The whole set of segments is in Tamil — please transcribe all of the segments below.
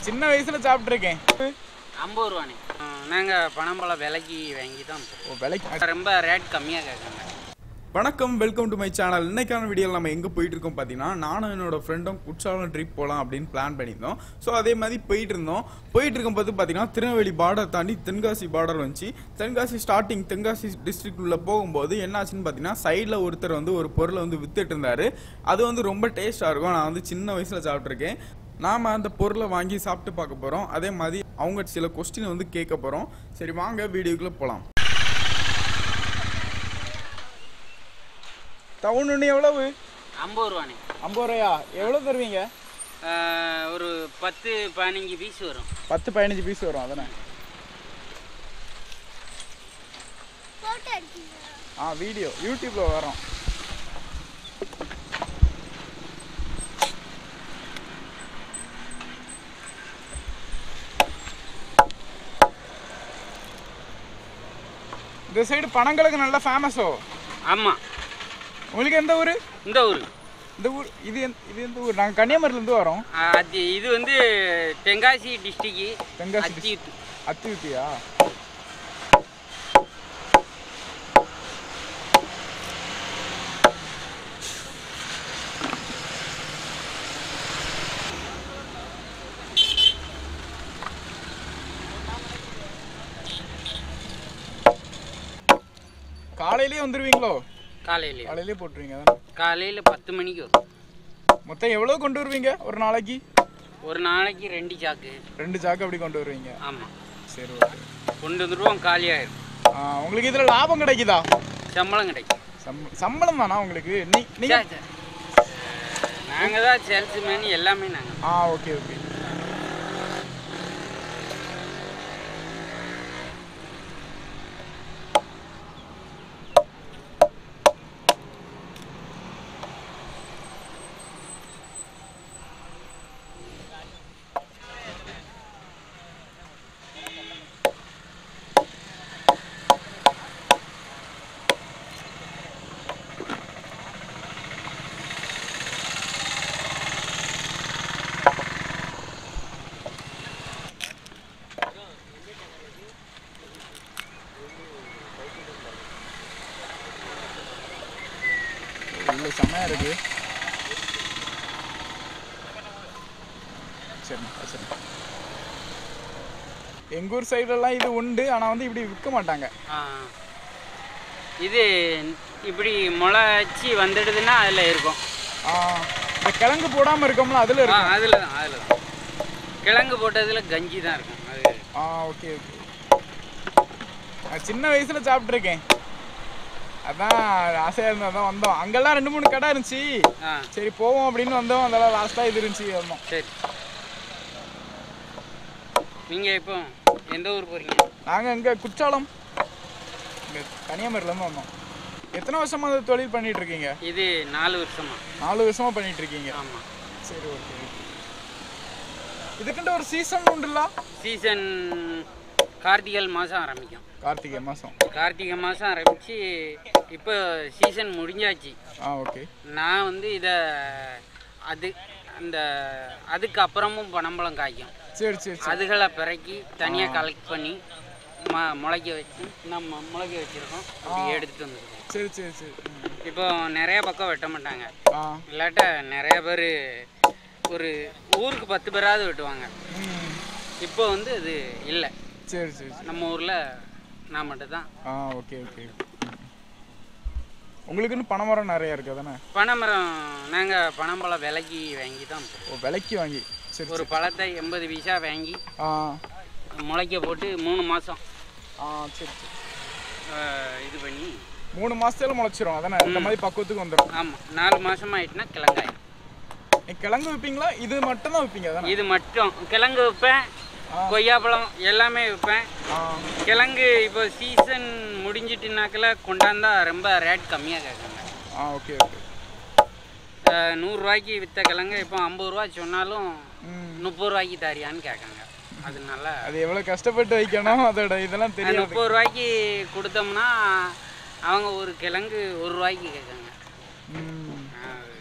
சின்ன வயசுல சாப்பிட்ருக்கேன் ஐம்பது ரூபாண்ணே நாங்கள் பனம்பழம் விலைக்கு வாங்கி தான் ஓ விலைக்கு ரொம்ப ரேட் கம்மியாக கேட்குறாங்க வணக்கம் வெல்கம் டு மை சேனல் இன்னைக்கான வீடியோவில் நம்ம எங்கே போயிட்டு இருக்கோம் பார்த்தீங்கன்னா நானும் என்னோட ஃப்ரெண்டும் குற்றாலம் ட்ரிப் போகலாம் அப்படின்னு பிளான் பண்ணியிருந்தோம் ஸோ அதே மாதிரி போயிட்டு இருந்தோம் போயிட்டு இருக்கும்போது பார்த்தீங்கன்னா திருநெல்வேலி பார்டர் தாண்டி தென்காசி பார்டர் வந்துச்சு தென்காசி ஸ்டார்டிங் தென்காசி டிஸ்ட்ரிக்ட் உள்ள போகும்போது என்னாச்சுன்னு பார்த்தீங்கன்னா சைடில் ஒருத்தர் வந்து ஒரு பொருளை வந்து வித்துட்டு இருந்தாரு அது வந்து ரொம்ப டேஸ்ட்டாக இருக்கும் நான் வந்து சின்ன வயசில் சாப்பிட்ருக்கேன் நாம அந்த பொருளை வாங்கி சாப்பிட்டு பார்க்க போகிறோம் அதே மாதிரி அவங்க சில கொஸ்டின் வந்து கேட்க போகிறோம் சரி வாங்க வீடியோக்குள்ளே போகலாம் டவுன் எவ்வளவு ஐம்பது ரூபாண்ணே ஐம்பது ரூபாயா எவ்வளோ தருவீங்க ஆஹ் ஒரு பத்து பதினஞ்சு பீஸ் வரும் பத்து பதினஞ்சு பீஸ் வரும் அதானே ஆ வீடியோ யூடியூப்ல வரோம் இந்த சைடு பனங்களுக்கு நல்லா ஃபேமஸோ ஆமாம் உங்களுக்கு எந்த ஊர் இந்த ஊர் இந்த ஊர் இது எந்த- இது எந்த ஊர் நாங்கள் கன்னியாகுமரியிலேருந்து வரோம் அது இது வந்து தென்காசி டிஸ்ட்ரிக்கு தென்காசி அத்தி அத்தியுத்தியா காலையிலேயே வந்துருவீங்களோ காலையில காலையிலேயே போட்டுருவீங்க அதானே காலையில் பத்து மணிக்கு வரும் மொத்தம் எவ்வளோ கொண்டு வருவீங்க ஒரு நாளைக்கு ஒரு நாளைக்கு ரெண்டு சாக்கு ரெண்டு சாக்கு அப்படி கொண்டு வருவீங்க ஆமாம் சரி ஓகே கொண்டு வந்துடுவோம் காலியாயிரும் ஆ, உங்களுக்கு இதில் லாபம் கிடைக்குதா சம்பளம் கிடைக்கும் சம் சம்பளம் தானா உங்களுக்கு நீ நீங்க நாங்கள் தான் சேல்ஸ்மேன் எல்லாமே நாங்கள் ஆ ஓகே ஓகே உள்ள செமையா இருக்கு சரி சரி எங்க ஊர் சைடுலலாம் இது உண்டு ஆனா வந்து இப்படி விற்க மாட்டாங்க ஆ. இது இப்படி முளைச்சி வந்துடுதுன்னா அதில் இருக்கும் ஆ, இந்த கிழங்கு போடாம இருக்கோம்ல அதுல ஆ இருக்கு அதில் தான் அதில் தான் கிழங்கு போட்டதில் கஞ்சி தான் இருக்கும் அது ஆ ஓகே ஓகே நான் சின்ன வயசுல சாப்பிட்ருக்கேன் அதான் ஆசையா இருந்தா தான் வந்தோம் அங்கெல்லாம் ரெண்டு மூணு கடை இருந்துச்சு ஆ சரி போவோம் அப்படின்னு வந்தோம் அதெல்லாம் லாஸ்டா இது இருந்துச்சு வந்தோம் சரி நீங்கள் இப்போ எந்த ஊர் போகிறீங்க நாங்க இங்க குற்றாலம் இங்க கன்னியாகுமரியில இருந்து வந்தோம் எத்தனை வருஷமா இந்த தொழில் பண்ணிட்டு இருக்கீங்க இது நாலு வருஷமா நாலு வருஷமா பண்ணிட்டு இருக்கீங்க ஆமாம் சரி ஓகே இதுக்குன்ட்டு ஒரு சீசன் உண்டுல்ல சீசன் கார்த்திகை மாதம் ஆரம்பிக்கும் கார்த்திகை மாசம் கார்த்திகை மாதம் ஆரம்பித்து இப்போ சீசன் முடிஞ்சாச்சு ஆ ஓகே நான் வந்து இதை அது அந்த அதுக்கு அப்புறமும் பனம்பழம் காய்க்கும் சரி சரி சரி அதுகளை பிறக்கி தனியாக கலெக்ட் பண்ணி ம முளைக்க வச்சு நம்ம முளைக்க வச்சுருக்கோம் அப்படி எடுத்துகிட்டு வந்துருக்கோம் சரி சரி சரி ம். இப்போ நிறைய பக்கம் வெட்ட மாட்டாங்க ஆ இல்லாட்ட நிறைய பேர் ஒரு ஊருக்கு பத்து பேராவது வெட்டுவாங்க ம் இப்போ வந்து அது இல்லை சரி சரி சரி நம்ம ஊரில் நான் மட்டும்தான் ஆ ஓகே ஓகே உங்களுக்குன்னு பனைமரம் நிறைய இருக்கு அதானே பனைமரம் நாங்கள் பனம்பழம் விலைக்கு வாங்கி தான் ஓ விலைக்கு வாங்கி சரி ஒரு பழத்தை எண்பது பைசா வாங்கி ஆ முளைக்க போட்டு மூணு மாதம் ஆ சரி சரி இது பண்ணி மூணு மாசத்துல முளைச்சிரும் அதானே இந்த மாதிரி பக்குவத்துக்கு வந்துடும் ஆமாம் நாலு மாதம் ஆயிட்டுனா கிழங்காயிடும் நீ கிழங்கு வைப்பீங்களா இது மட்டும் தான் வைப்பீங்க அதானே இது மட்டும் கிழங்கு வைப்பேன் கொய்யாப்பழம் எல்லாமே வைப்பேன் ஆ கிழங்கு இப்போ சீசன் முடிஞ்சிட்டுனாக்கில் கொண்டாந்தா ரொம்ப ரேட் கம்மியாக கேட்குறாங்க ஆ ஓகே ஓகே நூறுரூவாய்க்கு விற்ற கிழங்கு இப்போ ஐம்பது ரூபா சொன்னாலும் ம் முப்பது ரூபாய்க்கு தாரியான்னு கேட்காங்க அதனால அது எவ்வளவு கஷ்டப்பட்டு வைக்கணும் அதோட இதெல்லாம் அது தெரியாது முப்பது ரூபாய்க்கு கொடுத்தோம்னா அவங்க ஒரு கிழங்கு ஒரு ரூபாய்க்கு கேட்காங்க ம் ஆ, ஒரு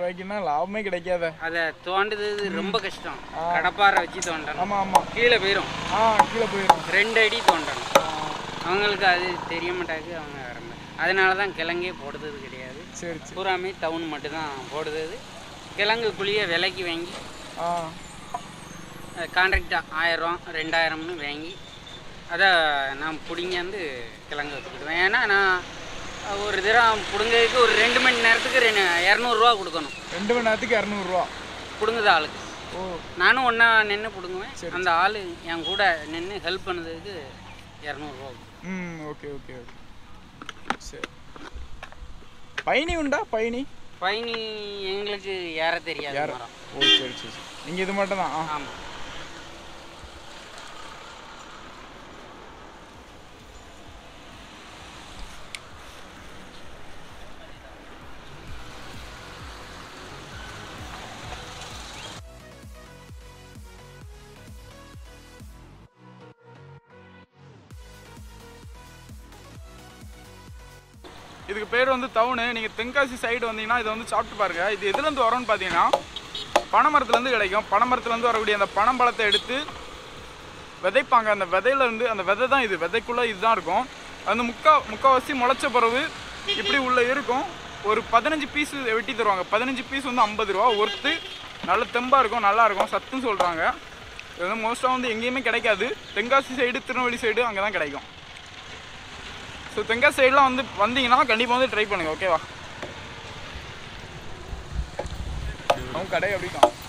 ரூபாய்க்குன்னா லாபமே கிடைக்காத அதை தோண்டுறது ரொம்ப கஷ்டம் கடப்பாரை வச்சு தோண்டணும் ஆமா ஆமா கீழே போயிடும் ஆ கீழே போயிடும் ரெண்டு அடி தோண்டணும் அவங்களுக்கு அது தெரிய மாட்டாது அவங்க வர மாட்டாங்க அதனால தான் கிழங்கே போடுறது கிடையாது சரி சரி பூராமே டவுன் மட்டும்தான் போடுறது கிழங்கு குழியை விலைக்கு வாங்கி ஆ கான்ட்ராக்டாக ஆயிரம் ரெண்டாயிரம்னு வாங்கி அதை நான் பிடிங்காந்து கிழங்கு வச்சுக்கிடுவேன் ஏன்னா நான் ஒரு தினம் பிடுங்கிறதுக்கு ஒரு ரெண்டு மணி நேரத்துக்கு ரெண்டு இரநூறுவா கொடுக்கணும் ரெண்டு மணி நேரத்துக்கு இரநூறுவா பிடுங்குத ஆளுக்கு ஓ நானும் ஒன்றா நின்று பிடுங்குவேன் அந்த ஆள் என் கூட நின்று ஹெல்ப் பண்ணதுக்கு இரநூறுவா ம் ஓகே ஓகே ஓகே சரி பயணி உண்டா பயணி பயணி எங்களுக்கு ஏற தெரியாது யார் மரம் ஓ சரி சரி சரி நீங்கள் இது மட்டும் தான் ஆ ஆமாம் இதுக்கு பேர் வந்து டவுனு நீங்கள் தென்காசி சைடு வந்தீங்கன்னா இதை வந்து சாப்பிட்டு பாருங்க இது எதுலேருந்து வரும்னு பார்த்தீங்கன்னா பனைமரத்துலேருந்து கிடைக்கும் பனைமரத்துலேருந்து வரக்கூடிய அந்த பனம்பழத்தை எடுத்து விதைப்பாங்க அந்த விதையில இருந்து அந்த விதை தான் இது விதைக்குள்ளே இதுதான் இருக்கும் அந்த முக்கா முக்கால்வாசி முளைச்ச பிறகு இப்படி உள்ள இருக்கும் ஒரு பதினஞ்சு பீஸ் வெட்டி தருவாங்க பதினஞ்சு பீஸ் வந்து ஐம்பது ரூபா ஒர்த்து நல்ல தெம்பாக இருக்கும் நல்லா இருக்கும் சத்துன்னு சொல்கிறாங்க இது வந்து மோஸ்ட்டாக வந்து எங்கேயுமே கிடைக்காது தென்காசி சைடு திருநெல்வேலி சைடு அங்கே தான் கிடைக்கும் ஸோ தென்காசி சைட்லாம் வந்து வந்தீங்கன்னா கண்டிப்பாக வந்து ட்ரை பண்ணுங்க ஓகேவா அவங்க கடை எப்படி இருக்கும்